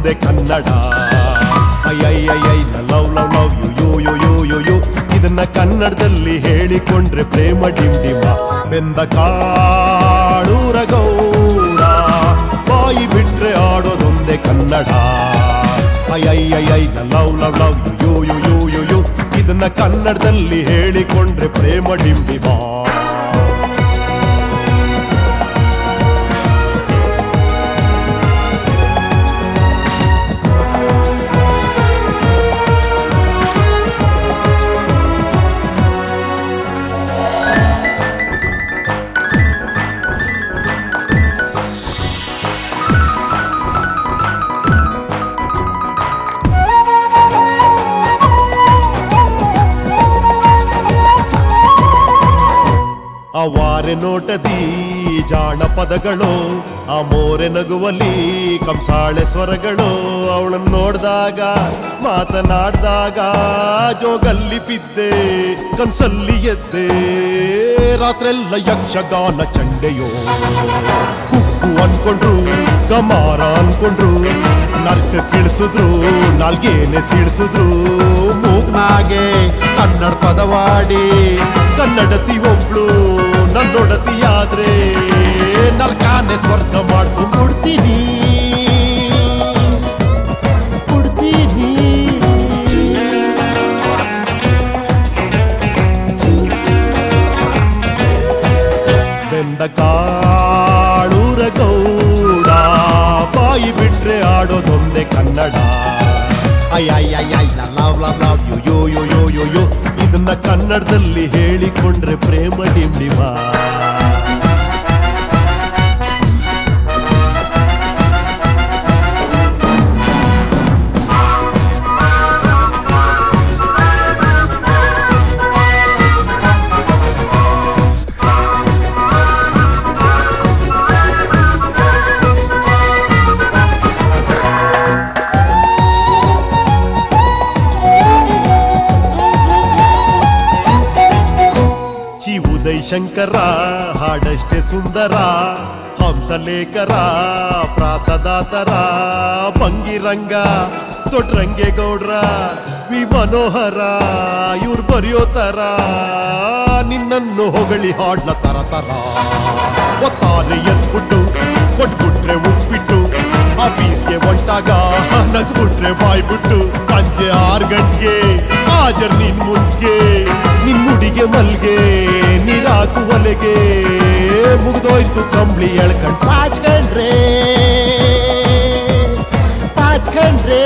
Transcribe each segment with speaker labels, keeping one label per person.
Speaker 1: ಆಡೋದೊಂದೇ ಕನ್ನಡ ಅಯ್ಯಯ್ಯಯ್ಯೈ love love love you you you you you you ಇದನ್ನ ಕನ್ನಡದಲ್ಲಿ ಹೇಳಿಕೊಂಡ್ರೆ ಪ್ರೇಮ ಡಿಂಡಿಮ ಬೆಂದ ಕಾಳೂರ ಗೌಡ ಬಾಯಿ ಬಿಟ್ರೆ ಆಡೋದೊಂದೇ ಕನ್ನಡ ಅಯ್ಯಯ್ಯಯ್ಯೈ love love love you you you you you ಇದನ್ನ ಕನ್ನಡದಲ್ಲಿ ಹೇಳಿಕೊಂಡ್ರೆ ಪ್ರೇಮ ಡಿಂಡಿಮ ಅವಾರೆ ನೋಟದಿ ಜಾಣಪದಗಳು ಆ ಮೋರೆ ನಗುವಲಿ ಕಂಸಾಳೆ ಸ್ವರಗಳು ಅವಳನ್ನ ನೋಡ್ದಾಗ ಮಾತನಾಡ್ದಾಗ ಜೋಗಲ್ಲಿ ಬಿದ್ದೆ ಕನ್ಸಲ್ಲಿ ಎದ್ದೆ ರಾತ್ರೆಲ್ಲ ಯಕ್ಷಗಾನ ಚಂಡೆಯೋ ಕುಕ್ಕು ಅನ್ಕೊಂಡ್ರು ಗಮಾರ ಅನ್ಕೊಂಡ್ರು ನರ್ಕ ಕಿಳಿಸಿದ್ರು ನಾಲ್ಗೇನೆ ಸಿಡಿಸಿದ್ರು ಮೂಗ್ನಾಗೆ ಕನ್ನಡ ಪದವಾಡಿ ಕನ್ನಡತಿ ಒಬ್ಳು ನನ್ನೊಡತಿಯಾದ್ರೆ ನರ್ಕಾನೆ ಸ್ವರ್ಗ ಮಾಡ್ಕೊಂಡ್ಬಿಡ್ತೀನಿ ಬಿಡ್ತೀನಿ ಬೆಂದ ಕಾಳೂರ ಗೌಡ ಬಾಯಿ ಬಿಟ್ರೆ ಆಡೋದೊಂದೇ ಕನ್ನಡ ಅಯ್ಯಯ್ಯಯ್ಯೈ love love love you yo yo yo yo yo ಇದನ್ನ ಕನ್ನಡದಲ್ಲಿ ಹೇಳಿಕೊಂಡ್ರೆ ಪ್ರೇಮ ಡಿಂಡಿಮ ಚಿ ಉದಯ್ ಶಂಕರ ಹಾಡಷ್ಟೇ ಸುಂದರ ಹಂಸಲೇಖರ ಪ್ರಾಸದಾತರ ಭಂಗಿರಂಗ ದೊಡ್ಡರಂಗೇಗೌಡ್ರ ವಿ ಮನೋಹರ ಇವ್ರು ಬರೆಯೋ ತರ ನಿನ್ನನ್ನು ಹೊಗಳಿ ಹಾಡ್ಲ ತರ ತರ ಒತ್ತಾರೆ ಎದ್ಬಿಟ್ಟು ಕೊಟ್ಬಿಟ್ರೆ ಉಪ್ಪಿಟ್ಟು ಆಫೀಸ್ಗೆ ಹೊಂಟಾಗ ನಗ್ಬಿಟ್ರೆ ಬಾಯ್ಬಿಟ್ಟು ಸಂಜೆ ಆರು ಗಂಟೆಗೆ ಹಾಜರ್ ನಿನ್ ಮುಂದ್ಗೆ ನಿನ್ ಮುಡಿಗೆ ಮಲ್ಗೆ ನೀರಾಕು ಒಲೆಗೆ ಮುಗ್ದೋಯ್ತು ಕಂಬ್ಳಿ ಎಳ್ಕಂಡ್ ಪಾಚ್ಕಂಡ್ರೆ ಪಾಚ್ಕಂಡ್ರೆ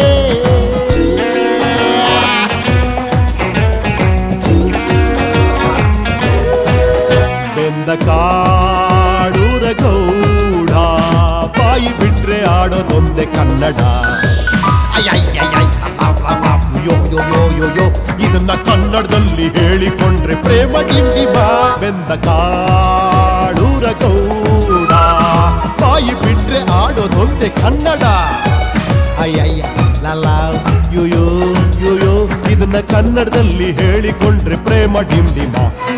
Speaker 1: ಬೆಂದ ಕಾಡೂರ ಗೌಡ ಬಾಯಿ ಬಿಟ್ರೆ ಆಡೋದೊಂದೇ ಕನ್ನಡ ಅಯ್ಯಯ್ಯಯ್ಯೈ, love love love, yo yo yo yo yo ಇದನ್ನ ಕನ್ನಡದಲ್ಲಿ ಹೇಳಿಕೊಂಡ್ರೆ ಪ್ರೇಮ ಡಿಂಡಿಮ ಬೆಂದ ಕಾಳೂರ ಗೌಡ ಬಾಯಿ ಬಿಟ್ರೆ ಆಡೋದೊಂದೇ ಕನ್ನಡ ಅಯ್ಯಯ್ಯ ಲಲಾವ್ ಯೋ ಯೋ ಯೋ ಯೋ ಇದನ್ನ ಕನ್ನಡದಲ್ಲಿ ಹೇಳಿಕೊಂಡ್ರೆ ಪ್ರೇಮ ಡಿಂಡಿಮ